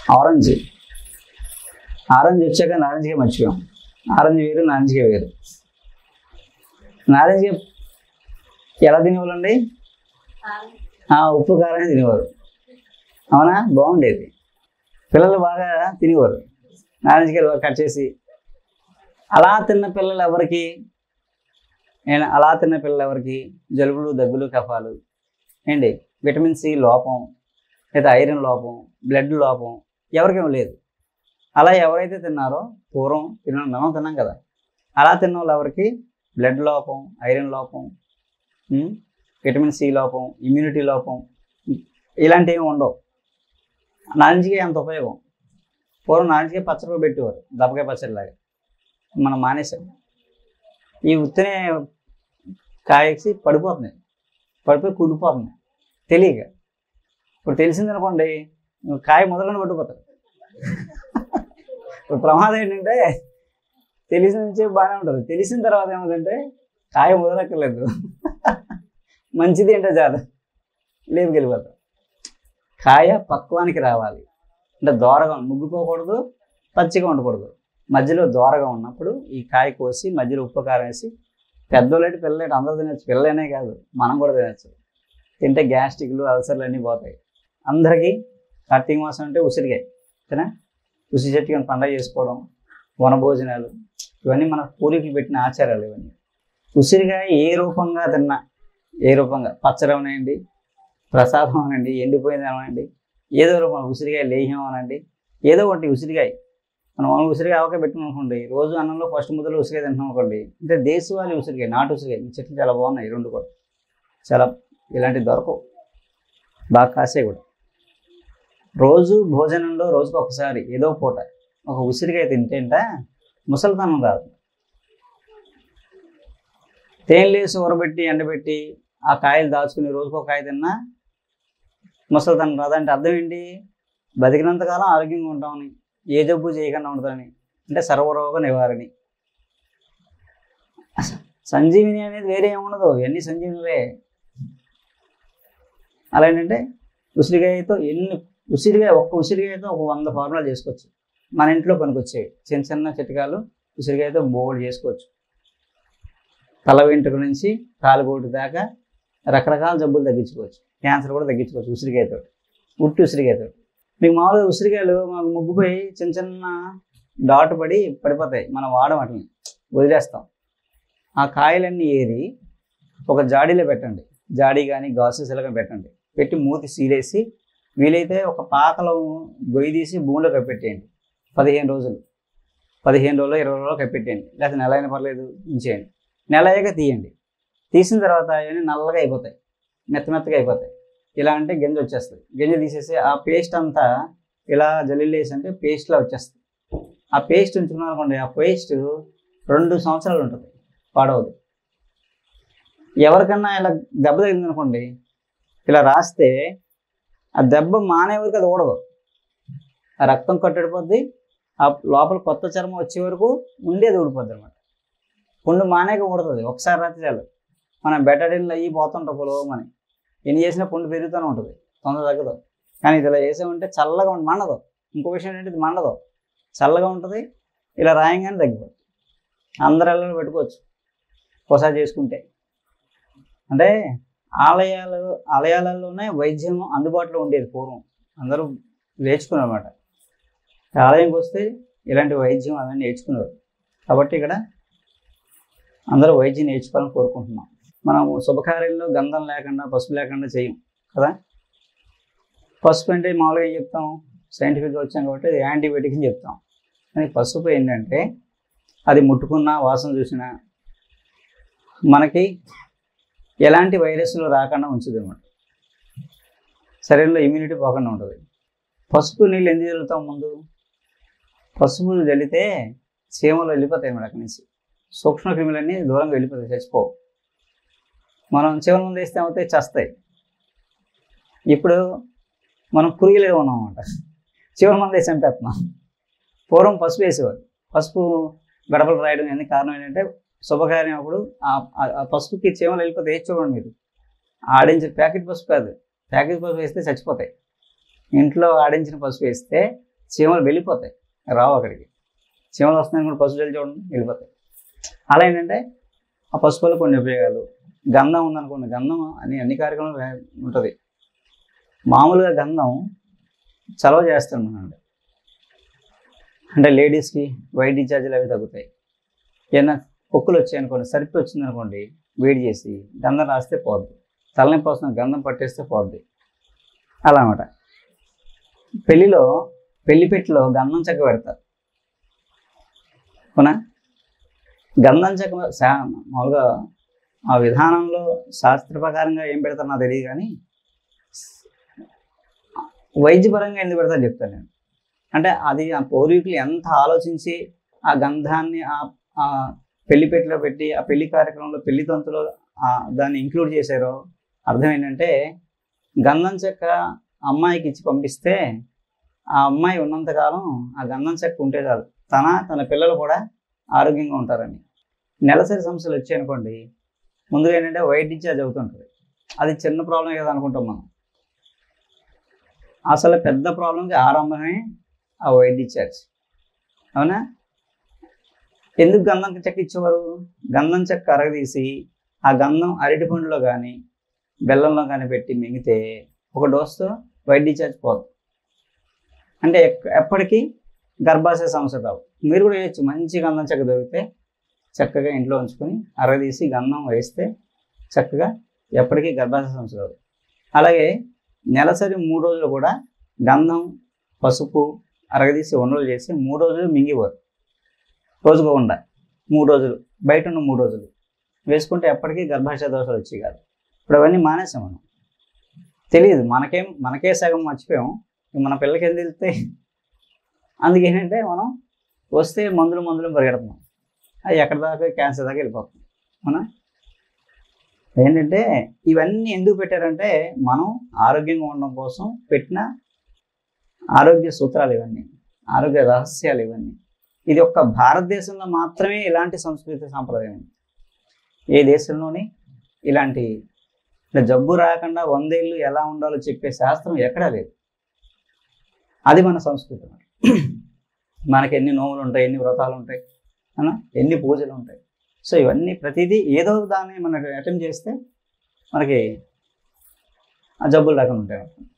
Orange orange వచ్చాక నారింజకాయ మర్చిపోయాం orange వేరు నారింజకాయ వేరు నారింజకాయ ఎలా తినేవాళ్ళండి ఆ, ఉప్పు కారం తినేవారు అవునా బాగుండేది పిల్లలు బాగా తినేవారు నారింజకాయలు బాగా కట్ చేసి అలా తిన్న పిల్లలు ఎవరికి నేను అలా తిన్న పిల్లలు ఎవరికి జలుబులు దగ్గులు కఫాలు ఏంటి విటమిన్ సి లోపం లేదా ఐరన్ లోపం బ్లడ్ లోపం ఎవరికేం లేదు అలా ఎవరైతే తిన్నారో పూర్వం తిన్న మనం తిన్నాం కదా అలా తిన్న వాళ్ళు ఎవరికి బ్లడ్ లోపం ఐరన్ లోపం ఉమ్, విటమిన్ సి లోపం ఇమ్యూనిటీ లోపం ఇలాంటివి ఏమి ఉండవు నారింజకాయ అంత ఉపయోగం పూర్వం నారింజకాయ పచ్చడి పెట్టేవారు దప్పకాయ పచ్చడిలాగా మనం మానేసాం ఈ ఉత్తనే కాయసి పడిపోతుంది పడిపోయి కుడిపోతుంది తెలియక ఇప్పుడు తెలిసింది అనుకోండి నువ్వు కాయ మొదలను పట్టుకుపోతారు ఇప్పుడు ప్రమాదం ఏంటంటే తెలిసిన నుంచే బాగానే ఉంటుంది తెలిసిన తర్వాత ఏమవుతుందంటే కాయ మొదలక్కర్లేదు మంచిది ఏంటో చాలు లేపుకెళ్ళిపోతాం కాయ పక్వానికి రావాలి అంటే దోరగా ముగ్గుపోకూడదు పచ్చిగా ఉండకూడదు మధ్యలో దోరగా ఉన్నప్పుడు ఈ కాయ కోసి మధ్యలో ఉప్పు కారం వేసి పెద్దోళ్ళేటి పిల్లలేటి అందరూ తినచ్చు పిల్లలనే కాదు మనం కూడా తినచ్చు తింటే గ్యాస్ట్రిక్లు అల్సర్లు అన్నీ పోతాయి అందరికీ కార్తీక మాసం అంటే ఉసిరికాయ ఓకేనా ఉసిరి చెట్టుకి పండగ చేసుకోవడం వనభోజనాలు ఇవన్నీ మన పూర్వీకులు పెట్టిన ఆచారాలు ఇవన్నీ ఉసిరికాయ ఏ రూపంగా తిన్నా ఏ రూపంగా పచ్చడి అవనండి ప్రసాదం అనండి ఎండిపోయింది అవనండి ఏదో రూపం ఉసిరికాయ లేహ్యం అనండి ఏదో ఒకటి ఉసిరికాయ మనం మామూలుగా ఉసిరికాయ ఆవకాయ పెట్టుకున్నాం అనుకోండి రోజు అన్నంలో ఫస్ట్ ముద్దలు ఉసిరికాయ తింటున్నాం అనుకోండి అంటే దేశవాళీ ఉసిరికాయ నాటు ఉసిరికాయ ఈ చెట్లు చాలా బాగున్నాయి ఈ రెండు కూడా చాలా ఇలాంటివి దొరకవు బాగా కాసే కూడా రోజు భోజనంలో రోజుకు ఒకసారి ఏదో పూట ఒక ఉసిరికాయ తింటేంట ముసలితనం రాదు తేనెలేసి ఊరబెట్టి ఎండబెట్టి ఆ కాయలు దాచుకుని రోజుకు ఒక కాయ తిన్నా ముసలితనం రాదంటే అర్థం ఏంటి బతికినంతకాలం ఆరోగ్యంగా ఉంటామని ఏ జబ్బు చేయకుండా ఉంటుందని అంటే సర్వరోగ నివారణి సంజీవిని అనేది వేరే ఏముండదు ఇవన్నీ సంజీవినివే అలా ఏంటంటే ఉసిరికాయతో ఎన్ని ఉసిరికాయ ఒక్క ఉసిరికాయతో ఒక వంద ఫార్ములా చేసుకోవచ్చు మన ఇంట్లో పనికొచ్చేవి చిన్న చిన్న చిట్కాలు ఉసిరికాయతో బోల్డ్ చేసుకోవచ్చు తల వెంట్రుక నుంచి కాలుగోటు దాకా రకరకాల జబ్బులు తగ్గించుకోవచ్చు క్యాన్సర్ కూడా తగ్గించుకోవచ్చు ఉసిరికాయతో ఉట్టి ఉసిరికాయతో మీకు మామూలుగా ఉసిరికాయలు మాకు ముగ్గుపోయి చిన్న చిన్న డాట్ పడి పడిపోతాయి మనం వాడం వాటిని వదిలేస్తాం ఆ కాయలన్నీ ఏరి ఒక జాడీలో పెట్టండి జాడీ కానీ గాసెస్ కానీ పెట్టండి పెట్టి మూతి సీలేసి వీలైతే ఒక పాకలో గొయ్యి తీసి భూమిలో కప్పెట్టేయండి పదిహేను రోజులు పదిహేను రోజులు ఇరవై రోజులు కప్పెట్టేయండి లేకపోతే నెల అయినా పర్లేదు ఉంచేయండి నెల అయ్యాక తీయండి తీసిన తర్వాత అవన్నీ నల్లగా అయిపోతాయి మెత్త మెత్తగా అయిపోతాయి ఇలా అంటే గింజ వచ్చేస్తుంది గింజ తీసేసి ఆ పేస్ట్ అంతా ఇలా జల్లీలు వేసి అంటే పేస్ట్లా వచ్చేస్తుంది ఆ పేస్ట్ ఉంచుకున్నాం అనుకోండి ఆ పేస్ట్ రెండు సంవత్సరాలు ఉంటుంది పాడవదు ఎవరికన్నా ఇలా దెబ్బ తగిలింది అనుకోండి ఇలా రాస్తే ఆ దెబ్బ మానే వరకు అది ఊడదు ఆ రక్తం కట్టడిపోద్ది ఆ లోపల కొత్త చర్మం వచ్చే వరకు ఉండేది ఊడిపోద్ది అనమాట పుండు మానేక ఊడుతుంది ఒకసారి రాత్రి చాలు మనం బెటడిన్లు అయ్యి పోతుంటాం పొలవమని ఎన్ని చేసినా పుండు పెరుగుతూనే ఉంటుంది తొందర తగ్గదు కానీ ఇది ఇలా చేసామంటే చల్లగా ఉంటుంది మండదు ఇంకో విషయం ఏంటంటే ఇది మండదు చల్లగా ఉంటుంది ఇలా రాయంగానే తగ్గిపోతుంది అందరిలో పెట్టుకోవచ్చు ఒకసారి చేసుకుంటే అంటే ఆలయాలు ఆలయాలలోనే వైద్యం అందుబాటులో ఉండేది పూర్వం అందరూ నేర్చుకున్నారన్నమాట ఆలయంకి వస్తే ఇలాంటి వైద్యం అవన్నీ నేర్చుకున్నారు కాబట్టి ఇక్కడ అందరూ వైద్యం నేర్చుకోవాలని కోరుకుంటున్నాం మనం శుభకార్యంలో గంధం లేకుండా పసుపు లేకుండా చేయం కదా పసుపు అంటే మామూలుగా ఏం చెప్తాం సైంటిఫిక్గా వచ్చాం కాబట్టి అది యాంటీబయాటిక్ అని చెప్తాం కానీ పసుపు ఏంటంటే అది ముట్టుకున్నా వాసన చూసినా మనకి ఎలాంటి వైరస్లు రాకుండా ఉంచుది అనమాట శరీరంలో ఇమ్యూనిటీ పోకుండా ఉంటుంది పసుపు నీళ్ళు ఎందుకు చల్లుతాం ముందు పసుపు చల్లితే చీమలు వెళ్ళిపోతాయి అన్నమాట అక్కడి నుంచి సూక్ష్మక్రిములన్నీ దూరంగా వెళ్ళిపోతాయి చచ్చిపోవు మనం చీమల ముందు వేస్తే అవుతాయి చస్తాయి ఇప్పుడు మనం పురుగులే ఉన్నాం అన్నమాట చీమల మందు వేసి చంపేస్తున్నాం పూర్వం పసుపు వేసేవారు పసుపు గడపలు రాయడం ఎందుకు కారణం ఏంటంటే శుభకార్యం అప్పుడు ఆ- ఆ- ఆ పసుపుకి చీమలు వెళ్ళిపోతే వేసి చూడండి మీరు ఆడించిన ప్యాకెట్ పసుపు కాదు ప్యాకెట్ పసుపు వేస్తే చచ్చిపోతాయి ఇంట్లో ఆడించిన పసుపు వేస్తే చీమలు వెళ్ళిపోతాయి రావు అక్కడికి చీమలు వస్తున్నాయి కూడా పసుపు జల్లి చూడండి వెళ్ళిపోతాయి అలా ఏంటంటే ఆ పసుపు వల్ల కొన్ని ఉపయోగాలు గంధం ఉందనుకోండి గంధం అని అన్ని కార్యక్రమాలు ఉంటుంది మామూలుగా గంధం చలవ చేస్తాను అంటే లేడీస్కి వైట్ డిశ్చార్జీలు అవి తగ్గుతాయి ఏదైనా కుక్కలు వచ్చాయి అనుకోండి సరిపి వచ్చింది అనుకోండి వేడి చేసి గంధం రాస్తే పోద్ది తలనొప్పి వస్తుంది గంధం పట్టేస్తే పోద్ది అలా అనమాట పెళ్ళిలో పెళ్లి పెట్టిలో గంధం చెక్క పెడతారు అవునా గంధం చెక్క శా మామూలుగా ఆ విధానంలో శాస్త్ర ప్రకారంగా ఏం పెడతారో నాకు తెలియదు కానీ వైద్యపరంగా ఎందుకు పెడతారో చెప్తాను నేను అంటే అది ఆ పూర్వీకులు ఎంత ఆలోచించి ఆ గంధాన్ని ఆ ఆ పెళ్లిపెట్టిలో పెట్టి ఆ పెళ్లి కార్యక్రమంలో పెళ్లి తంతులో ఆ దాన్ని ఇంక్లూడ్ చేశారో అర్థం ఏంటంటే గంధం చెక్క అమ్మాయికి ఇచ్చి పంపిస్తే ఆ అమ్మాయి ఉన్నంతకాలం ఆ గంధం చెక్క ఉంటే చాలు తన తన పిల్లలు కూడా ఆరోగ్యంగా ఉంటారని నెలసరి సమస్యలు వచ్చాయనుకోండి ముందుగా ఏంటంటే వైట్ డిశ్చార్జ్ అవుతుంటుంది అది చిన్న ప్రాబ్లం కదా అనుకుంటాం మనం అసలు పెద్ద ప్రాబ్లంకి ఆరంభమే ఆ వైట్ డిశ్చార్జ్ అవునా ఎందుకు గంధం చెక్క ఇచ్చేవారు గంధం చెక్క అరగదీసి ఆ గంధం అరటి పండులో కానీ బెల్లంలో కానీ పెట్టి మింగితే ఒక డోస్తో వైట్ డిశ్చార్జ్ పోదు అంటే ఎక్- ఎప్పటికీ గర్భాశయ సమస్య రావు మీరు కూడా చేయొచ్చు మంచి గంధం చెక్క దొరికితే చక్కగా ఇంట్లో ఉంచుకొని అరగదీసి గంధం వేస్తే చక్కగా ఎప్పటికీ గర్భాశయ సమస్య రావు అలాగే నెలసరి మూడు రోజులు కూడా గంధం పసుపు అరగదీసి ఉండలు చేసి మూడు రోజులు మింగివారు రోజుకు ఉండ మూడు రోజులు బయట ఉన్న మూడు రోజులు వేసుకుంటే ఎప్పటికీ గర్భాశయ దోషాలు వచ్చి కాదు ఇప్పుడు అవన్నీ మానేసాం మనం తెలియదు మనకేం మనకే సగం మర్చిపోయాం ఇక మన పిల్లలకి ఏం తెలిస్తే అందుకేంటంటే మనం వస్తే మందులు మందులు పరిగెడుతున్నాం అది ఎక్కడి దాకా క్యాన్సర్ దాకా వెళ్ళిపోతుంది అవునా ఏంటంటే ఇవన్నీ ఎందుకు పెట్టారంటే మనం ఆరోగ్యంగా ఉండడం కోసం పెట్టిన ఆరోగ్య సూత్రాలు ఇవన్నీ ఆరోగ్య రహస్యాలు ఇవన్నీ ఇది ఒక్క భారతదేశంలో మాత్రమే ఇలాంటి సంస్కృతి సాంప్రదాయం ఉంది ఏ దేశంలోని ఇలాంటి ఇట్లా జబ్బు రాకుండా వందేళ్ళు ఎలా ఉండాలో చెప్పే శాస్త్రం ఎక్కడా లేదు అది మన సంస్కృతి అన్నమాట. మనకి ఎన్ని నోములు ఉంటాయి ఎన్ని వ్రతాలు ఉంటాయి అనా ఎన్ని పూజలు ఉంటాయి సో ఇవన్నీ ప్రతిదీ ఏదో దాన్ని మనకి అటెంప్ట్ చేస్తే మనకి ఆ జబ్బులు రాకుండా ఉంటాయి అన్నమాట.